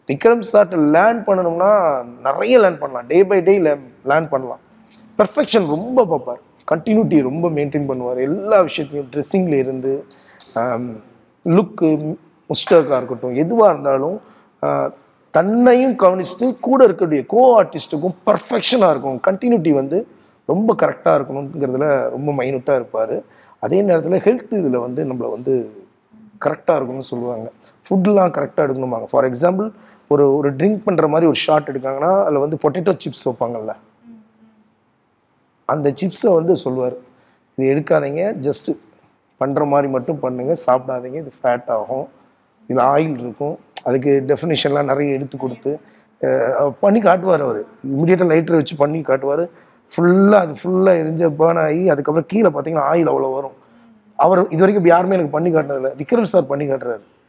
விக்ரம் சார்ட்ட லேர்ன் பண்ணணும்னா நிறைய லேர்ன் பண்ணலாம் டே பை டே லேர்ன் பண்ணலாம் பெர்ஃபெக்ஷன் ரொம்ப பார்ப்பார் கண்டினியூட்டி ரொம்ப மெயின்டைன் பண்ணுவார் எல்லா விஷயத்தையும் ட்ரெஸ்ஸிங்கில் இருந்து லுக்கு முஸ்டர்க்காக இருக்கட்டும் எதுவாக இருந்தாலும் ஆஹ், தன்னையும் கவனிச்சுட்டு கூட இருக்கக்கூடிய கோ ஆர்டிஸ்ட்டுக்கும் பர்ஃபெக்ஷனாக இருக்கும் கண்டினியூட்டி வந்து ரொம்ப கரெக்டாக இருக்கணுங்கிறதுல ரொம்ப மைனூட்டாக இருப்பார் அதே நேரத்தில் ஹெல்த் இதில் வந்து நம்மளை வந்து கரெக்டாக இருக்கணும்னு சொல்லுவாங்க ஃபுட்லாம் கரெக்டாக எடுக்கணுமாங்க ஃபார் எக்ஸாம்பிள் ஒரு ஒரு ட்ரிங்க் பண்ணுற மாதிரி ஒரு ஷாட் எடுக்காங்கன்னா அதில் வந்து பொட்டேட்டோ சிப்ஸ் வைப்பாங்கல்ல அந்த சிப்ஸை வந்து சொல்லுவார் இது எடுக்காதீங்க ஜஸ்ட்டு பண்ணுற மாதிரி மட்டும் பண்ணுங்க சாப்பிடாதீங்க இது ஃபேட் ஆகும் இதில் ஆயில் இருக்கும் அதுக்கு டெஃபினேஷன்லாம் நிறைய எடுத்து கொடுத்து அஹ், பண்ணி காட்டுவார் அவர் இமிடியேட்டாக லைட்டரை வச்சு பண்ணி காட்டுவார் ஃபுல்லாக அது ஃபுல்லாக எரிஞ்ச பேர்ன் ஆகி அதுக்கப்புறம் கீழே பார்த்தீங்கன்னா ஆயில் அவ்வளோ வரும் அவர் இது வரைக்கும் இப்ப யாருமே எனக்கு பண்ணி காட்டினதில்ல விக்ரம் சார் பண்ணி காட்டுறாரு